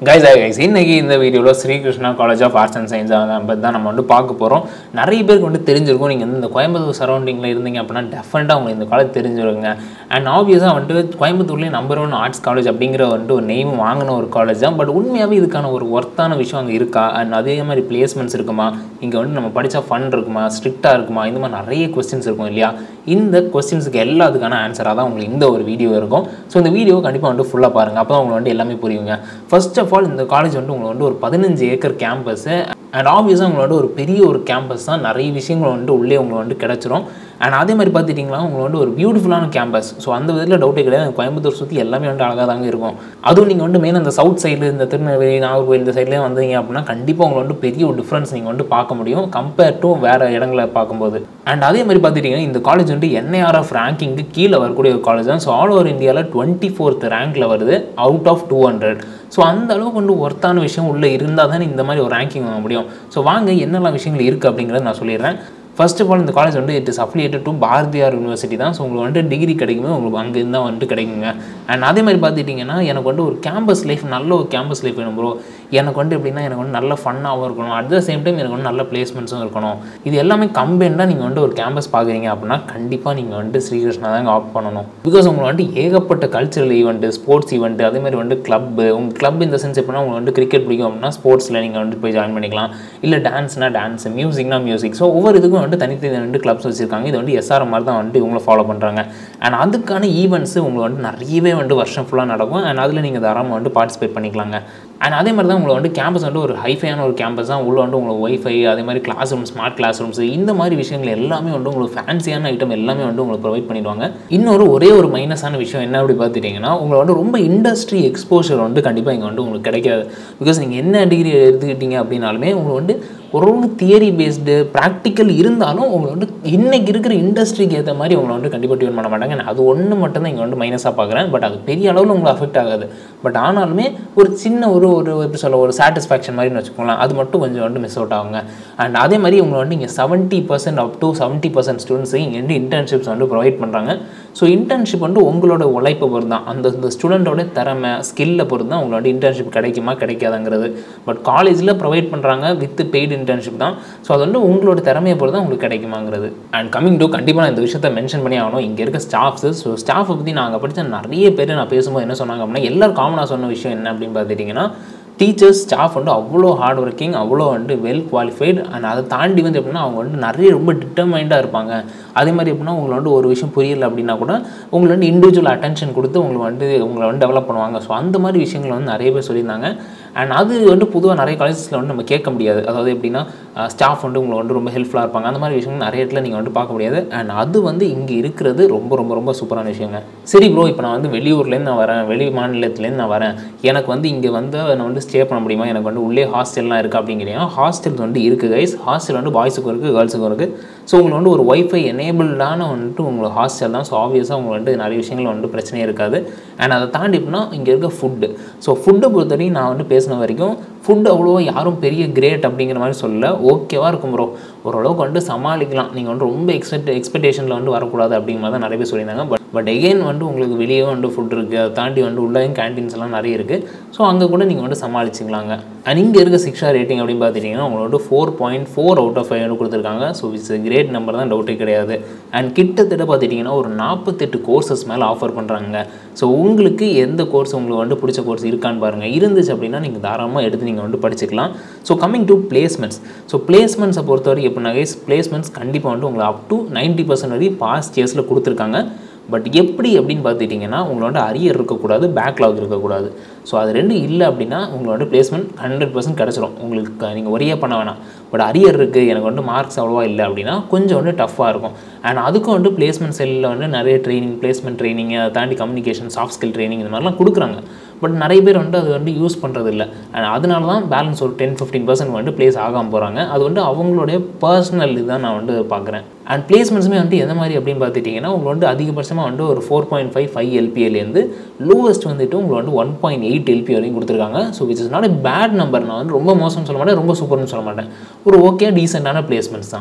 guys guys இன்னைக்கு இந்த வீடியோவில் Srikrishna college of arts and science பற்றி தான் நம்ம வந்து பார்க்க போகிறோம் நிறைய பேருக்கு வந்து தெரிஞ்சிருக்கும் நீங்கள் வந்து இந்த கோயம்புத்தூர் சரௌண்டிங்கில் இருந்தீங்க அப்படின்னா டெஃபினட்டாக உங்களுக்கு இந்த காலேஜ் தெரிஞ்சிருங்க அண்ட் ஆப்வியஸாக வந்துட்டு கோயம்புத்தூர்லேயே நம்பர் ஒன் ஆர்ட்ஸ் காலேஜ் அப்படிங்கிற வந்துட்டு ஒரு நெய்ம் வாங்கின ஒரு காலேஜ் தான் பட் உண்மையாகவே இதுக்கான ஒரு ஒர்த்தான விஷயம் அங்கே இருக்கா அண்ட் அதே மாதிரி பிளேஸ்மெண்ட்ஸ் இருக்குமா இங்கே வந்து நம்ம படித்தா ஃபன் இருக்குமா ஸ்ட்ரிக்டாக இருக்குமா இந்த மாதிரி நிறைய கொஸ்டின்ஸ் இருக்கும் இல்லையா இந்த கொஸ்டின்ஸுக்கு எல்லாத்துக்கான ஆன்சராக தான் உங்களுக்கு இந்த ஒரு வீடியோ இருக்கும் ஸோ இந்த வீடியோ கண்டிப்பாக வந்து ஃபுல்லாக பாருங்கள் அப்போ தான் உங்களுக்கு வந்து எல்லாமே புரியுங்க ஃபர்ஸ்ட் ஆஃப் ஆல் இந்த காலேஜ் வந்து உங்களுக்கு வந்து ஒரு பதினஞ்சு ஏக்கர் கேம்பஸு அண்ட் ஆப்வியஸாக உங்களோட ஒரு பெரிய ஒரு கேம்பஸ் தான் நிறைய விஷயங்கள் வந்துட்டு உள்ளே உங்களுக்கு வந்து கிடச்சிரும் அண்ட் அதே மாதிரி பார்த்துட்டிங்களா உங்களுக்கு வந்து ஒரு பியூட்டிஃபுல்லான கேம்பஸ் ஸோ அந்த விதத்தில் டவுட்டே கிடையாது கோயம்புத்தூர் சுற்றி எல்லாமே வந்து அழகாக தாங்க இருக்கும் அதுவும் நீங்கள் வந்து மெயின் அந்த சவுத் சைடு இந்த திருநெல்வேலி நாகர்கோவில் இந்த சைட்லேயே வந்தீங்க அப்படின்னா கண்டிப்பாக உங்களுக்கு வந்து பெரிய ஒரு டிஃப்ரென்ஸ் நீங்கள் வந்து பார்க்க முடியும் கம்பேர் டு வேறு இடங்களை பார்க்கும்போது அண்ட் அதே மாதிரி பார்த்துட்டிங்கன்னா இந்த காலேஜ் வந்து என்ஐஆர்எஃப் ரேங்கிங்க்கு கீழே வரக்கூடிய ஒரு காலேஜ் தான் ஸோ ஆல் ஓவர் இந்தியாவில் டுவெண்ட்டி ஃபோர்த் ரேங்க்கில் வருது out of two hundred so அந்த அளவுக்கு வந்து ஒர்த்தான விஷயம் உள்ளே இருந்தால் தானே இந்த மாதிரி ஒரு ரேங்கிங் வாங்க முடியும் ஸோ வாங்க என்னெல்லாம் விஷயங்கள் இருக்குது அப்படிங்கிறத நான் சொல்லிடுறேன் ஃபர்ஸ்ட் ஆஃப் ஆல் இந்த காலேஜ் வந்து it is affiliated to Bharathiar university தான் ஸோ உங்களுக்கு வந்துட்டு டிகிரி கிடைக்குமே உங்களுக்கு அங்கேருந்து தான் வந்துட்டு கிடைக்குங்க அண்ட் அதே மாதிரி பார்த்துட்டிங்கன்னா எனக்கு வந்து ஒரு கேம்பஸ் லைஃப் நல்ல ஒரு கேம்பஸ் லைஃப் வேணும் ப்ரோ எனக்கு வந்து எப்படின்னா எனக்கு வந்து நல்ல ஃபன்னாகவும் இருக்கணும் அட் த சேம் டைம் எனக்கு வந்து நல்ல பிளேஸ்மெண்ட்ஸும் இருக்கணும் இது எல்லாமே கம்பைண்டாக நீங்கள் வந்து ஒரு கேம்பஸ் பார்க்குறீங்க அப்படின்னா கண்டிப்பாக நீங்கள் வந்துட்டு ஸ்ரீகிருஷ்ணா தான் ஆப்ட் பண்ணணும் பிகாஸ் உங்களுக்கு வந்துட்டு ஏகப்பட்ட கல்ச்சரல் ஈவெண்ட்டு ஸ்போர்ட்ஸ் ஈவெண்ட்டு அதே மாதிரி வந்து கிளப்பு உங்கள் கிளப் இந்த சென்ஸ் எப்படின்னா உங்களுக்கு வந்து கிரிக்கெட் பிடிக்கும் அப்படின்னா ஸ்போர்ட்ஸில் நீங்கள் வந்து போய் ஜாயின் பண்ணிக்கலாம் இல்லை டான்ஸ்னா டான்ஸ் மியூசிக்னா மியூசிக் ஸோ ஒவ்வொரு இதுக்கும் வந்துட்டு தனித்தனி ரெண்டு கிளப்ஸ் வச்சுருக்காங்க இது வந்து எஸ்ஆர் மாதிரி தான் வந்துட்டு இவங்களை ஃபாலோ பண்ணுறாங்க அண்ட் அதுக்கான ஈவெண்ட்ஸு உங்களுக்கு வந்து நிறையவே வந்து வருஷம் ஃபுல்லாக நடக்கும் அண்ட் அதில் நீங்கள் தாராளமாக வந்து பார்ட்டிசிபேட் பண்ணிக்கலாங்க அண்ட் அதே மாதிரி தான் உங்களுக்கு வந்து கேம்பஸ் வந்து ஒரு ஹைஃபையான ஒரு கேம்பஸ் தான் உள்ள வந்து உங்களுக்கு ஒய்ஃபை அதே மாதிரி classroom smart classrooms இந்த மாதிரி விஷயங்கள் எல்லாமே வந்து உங்களுக்கு ஃபேன்சியான ஐட்டம் எல்லாமே வந்து உங்களுக்கு ப்ரொவைட் பண்ணிடுவாங்க இன்னொரு ஒரே ஒரு மைனஸான விஷயம் என்ன அப்படி பார்த்துட்டிங்கன்னா உங்களை வந்து ரொம்ப இண்டஸ்ட்ரி எக்ஸ்போஷர் வந்து கண்டிப்பாக இங்கே வந்து உங்களுக்கு கிடைக்காது பிகாஸ் நீங்கள் என்ன டிகிரி எடுத்துக்கிட்டீங்க அப்படின்னாலுமே உங்களுக்கு வந்து ஒரு தியரி பேஸ்டு ப்ராக்டிக்கல் இருந்தாலும் உங்களை வந்து இன்றைக்கி இருக்கிற இண்டஸ்ட்ரிக்கு ஏற்ற மாதிரி உங்களை வந்து கண்டிப்பாக டியூன் பண்ண மாட்டாங்க நான் அது ஒன்று மட்டும் தான் இங்கே வந்து மைனஸாக பார்க்குறேன் பட் அது பெரிய அளவில் உங்களுக்கு அஃபெக்ட் ஆகாது பட் ஆனாலுமே ஒரு சின்ன ஒரு ஒரு எப்படி சொல்ல ஒரு சாட்டிஸ்ஃபேக்ஷன் மாதிரின்னு வச்சுக்கோங்களேன் அது மட்டும் கொஞ்சம் வந்து மிஸ் அவுட் ஆகுங்க அண்ட் அதே மாதிரி உங்களை வந்து இங்கே seventy percent up to seventy percent students இங்கே வந்து இன்டர்ன்ஷிப்ஸ் வந்து ப்ரொவைட் பண்ணுறாங்க ஸோ இன்டர்ன்ஷிப் வந்து உங்களோட உழைப்பை பொறுத்து தான் அந்த இந்த ஸ்டூடெண்ட்டோட திறமை ஸ்கில்லை பொறுத்து தான் உங்களோட இன்டர்ன்ஷிப் கிடைக்குமா கிடைக்காதுங்கிறது பட் காலேஜில் ப்ரொவைட் பண்ணுறாங்க வித் பெய்டு இன்டர்ன்ஷிப் தான் ஸோ அது வந்து உங்களோட திறமையை பொறுத்து தான் உங்களுக்கு கிடைக்குமாங்கிறது அண்ட் கமிங் டு கண்டிப்பாக நான் இந்த விஷயத்த மென்ஷன் பண்ணி ஆகணும் இங்கே இருக்க ஸ்டாஃப்ஸு ஸோ ஸ்டாஃபை பற்றி நாங்கள் படித்த நிறைய பேர் நான் பேசும்போது என்ன சொன்னாங்க அப்படின்னா எல்லோரும் காமனாக சொன்ன விஷயம் என்ன அப்படின்னு பார்த்துட்டிங்கன்னா டீச்சர்ஸ் ஸ்டாஃப் வந்து அவ்வளோ ஹார்ட் ஒர்க்கிங் அவ்வளோ வந்து வெல் குவாலிஃபைடு அண்ட் அதை தாண்டி வந்து எப்படின்னா அவங்க வந்து நிறைய ரொம்ப டிட்டர்மைண்டாக இருப்பாங்க அதே மாதிரி எப்படின்னா உங்களை வந்து ஒரு விஷயம் புரியல அப்படின்னா கூட உங்களை வந்து இண்டிவிஜுவல் அட்டென்ஷன் கொடுத்து உங்களை வந்து உங்களை வந்து டெவலப் பண்ணுவாங்க ஸோ அந்த மாதிரி விஷயங்கள் வந்து நிறைய பேர் சொல்லியிருந்தாங்க அண்ட் அது வந்து பொதுவாக நிறைய காலேஜஸில் வந்து நம்ம கேட்க முடியாது அதாவது எப்படின்னா ஸ்டாஃப் வந்து உங்களை வந்து ரொம்ப ஹெல்ப்ஃபுல்லாக இருப்பாங்க அந்த மாதிரி விஷயங்கள் நிறைய இடத்துல நீங்கள் வந்து பார்க்க முடியாது அண்ட் அது வந்து இங்கே இருக்கிறது ரொம்ப ரொம்ப ரொம்ப சூப்பரான விஷயங்க சரி ப்ரோ இப்போ நான் வந்து வெளியூர்லேருந்து நான் வரேன் வெளி மாநிலத்துலேருந்து நான் வரேன் எனக்கு வந்து இங்கே வந்து நான் வந்து ஸ்டே பண்ண முடியுமா எனக்கு வந்து உள்ளே ஹாஸ்டல்லாம் இருக்குது அப்படிங்கிறீங்க ஹாஸ்டல்ஸ் வந்து இருக்குது கைஸ் ஹாஸ்டல் வந்து பாய்ஸுக்கும் இருக்குது கேர்ள்ஸுக்கும் இருக்குது ஸோ உங்களுக்கு வந்து ஒரு ஒய்ஃபை எனேபிள்டான வந்துட்டு உங்களுக்கு ஹாஸ்டல் தான் ஸோ ஆப்வியஸாக உங்களுக்கு வந்து நிறைய விஷயங்கள் வந்து பிரச்சனையே இருக்காது அண்ட் அதை தாண்டி அப்படின்னா இங்கே இருக்க ஃபுட்டு ஸோ ஃபுட்டை பொறுத்தவரைக்கும் நான் வந்து பேசின வரைக்கும் ஃபுட் அவ்வளோ யாரும் பெரிய கிரேட் அப்படிங்கிற மாதிரி சொல்லல ஓகேவாக இருக்கும் ப்ரோ ஓரளவுக்கு வந்து சமாளிக்கலாம் நீங்கள் வந்து ரொம்ப எக்ஸ்பெக்ட் எக்ஸ்பெக்டேஷனில் வந்து வரக்கூடாது அப்படிங்கிற மாதிரி தான் நிறைய பேர் சொல்லியிருந்தாங்க பட் பட் எகெயின் வந்து உங்களுக்கு வெளியே வந்து ஃபுட் இருக்குது அதை தாண்டி வந்து உள்ளேயும் கேன்டீன்ஸ் எல்லாம் நிறைய இருக்குது ஸோ அங்கே கூட நீங்கள் வந்து சமாளிச்சிங்களாங்க அண்ட் இங்கே இருக்க சிக்ஷா ரேட்டிங் அப்படின்னு பார்த்துட்டிங்கன்னா உங்களோட four point four out of five கொடுத்துருக்காங்க ஸோ இட்ஸ் கிரேட் நம்பர் தான் டவுட்டே கிடையாது அண்ட் கிட்டத்தட்ட பார்த்துட்டிங்கன்னா ஒரு நாற்பத்தெட்டு கோர்சஸ் மேலே ஆஃபர் பண்ணுறாங்க ஸோ உங்களுக்கு எந்த கோர்ஸ் உங்களுக்கு வந்து பிடிச்ச கோர்ஸ் இருக்கான்னு பாருங்கள் இருந்துச்சு அப்படின்னா நீங்கள் தாராளமாக எடுத்து நீங்கள் வந்து படிச்சுக்கலாம் so coming to placements so பிளேஸ்மெண்ட்ஸை பொறுத்தவரைக்கும் எப்படின்னா கைஸ் பிளேஸ்மெண்ட்ஸ் கண்டிப்பாக வந்து உங்களுக்கு அப் டு நைன்ட்டி பர்சன்ட் வரைக்கும் பாஸ்ட் இயர்ஸில் கொடுத்துருக்காங்க பட் எப்படி அப்படின்னு பார்த்துட்டிங்கன்னா உங்களோட அரியர் இருக்கக்கூடாது பேக்லாக் இருக்கக்கூடாது ஸோ அது ரெண்டும் இல்லை அப்படின்னா உங்களோட பிளேஸ்மெண்ட் ஹண்ட்ரட் பர்சன்ட் கிடச்சிரும் உங்களுக்கு நீங்கள் ஒரே பண்ண வேணாம் பட் அரியர் இருக்குது எனக்கு வந்து மார்க்ஸ் அவ்வளோவா இல்லை அப்படின்னா கொஞ்சம் வந்து டஃப்பாக இருக்கும் அண்ட் அதுக்கும் வந்து பிளேஸ்மெண்ட் செல்லில் வந்து நிறைய ட்ரைனிங் பிளேஸ்மெண்ட் ட்ரைனிங் அதை தாண்டி கம்யூனிகேஷன் சாஃப்ட் ஸ்கில் ட்ரைனிங் இந்த மாதிரிலாம் கொடுக்குறாங்க பட் நிறைய பேர் வந்து அது வந்து யூஸ் பண்ணுறது இல்லை அண்ட் அதனால தான் பேலன்ஸ் ஒரு டென் ஃபிஃப்டீன் பர்சன்ட் வந்து ப்ளேஸ் ஆகாமல் போகிறாங்க அது வந்து அவங்களுடைய பர்சனல் இதுதான் நான் வந்து பார்க்குறேன் அண்ட் பிளேஸ்மெண்ட்ஸுமே வந்து எந்த மாதிரி அப்படின்னு பார்த்துட்டிங்கன்னா உங்களுக்கு வந்து அதிகபட்சமாக வந்து ஒரு ஃபோர் பாயிண்ட் ஃபைவ் ஃபைவ் எல்பிஏலேருந்து லோவஸ்ட் வந்துட்டு உங்களுக்கு வந்து ஒன் பாயிண்ட் எயிட் எல்பி வரையும் கொடுத்துருக்காங்க so which is not a bad number நான் வந்து ரொம்ப மோசம்னு சொல்ல மாட்டேன் ரொம்ப சூப்பர்னு சொல்ல மாட்டேன் ஒரு ஓகே டீசெண்டான பிளேஸ்மெண்ட்ஸ் தான்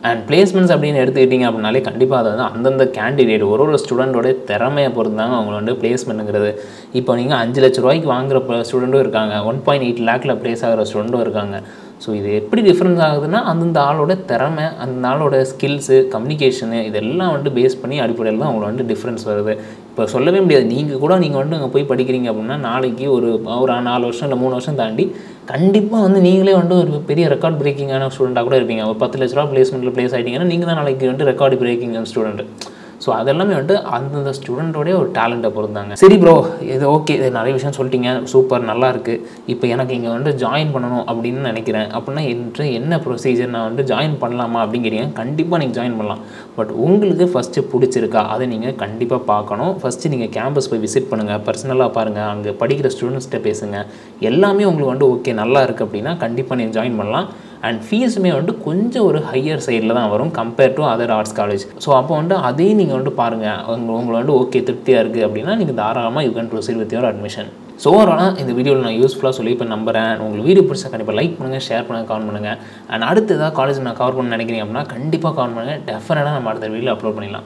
அண்ட் பிளேஸ்மெண்ட்ஸ் அப்படின்னு எடுத்துக்கிட்டிங்க அப்படின்னாலே கண்டிப்பாக அது வந்து அந்தந்த கேண்டிடேட் ஒரு ஒரு ஸ்டூடெண்ட்டோட திறமையை பொறுத்து தாங்க அவங்க வந்து பிளேஸ்மெண்ட்டுங்கிறது இப்போ நீங்கள் அஞ்சு லட்ச ரூபாய்க்கு வாங்குற ஸ்டூடெண்ட்டும் இருக்காங்க ஒன் பாயிண்ட் எயிட் லேக்கில் ப்ளேஸ் ஆகிற ஸ்டூடெண்ட்டும் இருக்காங்க ஸோ இது எப்படி டிஃப்ரென்ஸ் ஆகுதுன்னா அந்தந்த ஆளோட திறமை அந்த ஆளோட ஸ்கில்ஸு கம்யூனிகேஷனு இதெல்லாம் வந்து பேஸ் பண்ணி அடிப்படையில் தான் அவங்கள வந்து டிஃப்ரென்ஸ் வருது இப்போ சொல்லவே முடியாது நீங்கள் கூட நீங்கள் வந்து அங்கே போய் படிக்கிறீங்க அப்படின்னா நாளைக்கு ஒரு ஒரு நாலு வருஷம் இல்லை மூணு வருஷம் தாண்டி கண்டிப்பாக வந்து நீங்களே வந்து ஒரு பெரிய ரெக்கார்ட் பிரேக்கிங்கான ஸ்டூடெண்ட்டாக கூட இருப்பீங்க ஒரு பத்து லட்ச ரூபா பிளேஸ்மெண்ட்டில் ப்ளேஸ் ஆகிட்டீங்கன்னா நீங்கள் தான் நாளைக்கு வந்து ரெக்கார்டு பிரேக்கிங் ஸ்டூடெண்ட் ஸோ அதெல்லாமே வந்துட்டு அந்தந்த ஸ்டூடெண்ட்டோடைய ஒரு டேலண்ட்டை பொறுத்தாங்க சரி ப்ரோ இது ஓகே இது நிறைய விஷயம் சொல்லிட்டீங்க சூப்பர் நல்லா இருக்குது இப்போ எனக்கு இங்கே வந்து ஜாயின் பண்ணணும் அப்படின்னு நினைக்கிறேன் அப்படின்னா என்று என்ன ப்ரொசீஜர் நான் வந்து ஜாயின் பண்ணலாமா அப்படிங்கிறீங்க கண்டிப்பாக நீங்கள் ஜாயின் பண்ணலாம் பட் உங்களுக்கு ஃபஸ்ட்டு பிடிச்சிருக்கா அதை நீங்கள் கண்டிப்பாக பார்க்கணும் ஃபஸ்ட்டு நீங்கள் கேம்பஸ் போய் விசிட் பண்ணுங்கள் பர்சனலாக பாருங்கள் அங்கே படிக்கிற ஸ்டூடெண்ட்ஸ்கிட்ட பேசுங்க எல்லாமே உங்களுக்கு வந்து ஓகே நல்லா இருக்குது அப்படின்னா கண்டிப்பாக நீங்கள் ஜாயின் பண்ணலாம் அண்ட் ஃபீஸுமே வந்துட்டு கொஞ்சம் ஒரு ஹையர் சைடில் தான் வரும் compare to other arts college so அப்போ வந்து அதையும் நீங்கள் வந்துட்டு பாருங்கள் உங்க உங்களை வந்து ஓகே திருப்தியாக இருக்குது அப்படின்னா நீங்கள் தாராளமாக you can proceed with your admission so ஓவராலாக இந்த வீடியோவில் நான் யூஸ்ஃபுல்லாக சொல்லி இப்போ நம்புறேன் உங்களுக்கு வீடியோ பிடிச்சா கண்டிப்பாக லைக் பண்ணுங்கள் ஷேர் பண்ணுங்கள் கமெண்ட் பண்ணுங்கள் அண்ட் அடுத்து ஏதாவது காலேஜ் நான் கவர் பண்ண நினைக்கிறீங்க அப்படின்னா கண்டிப்பாக கவர் பண்ணுங்கள் டெஃபினட்டாக நம்ம அடுத்த வீடியோ அப்லோட் பண்ணிடலாம்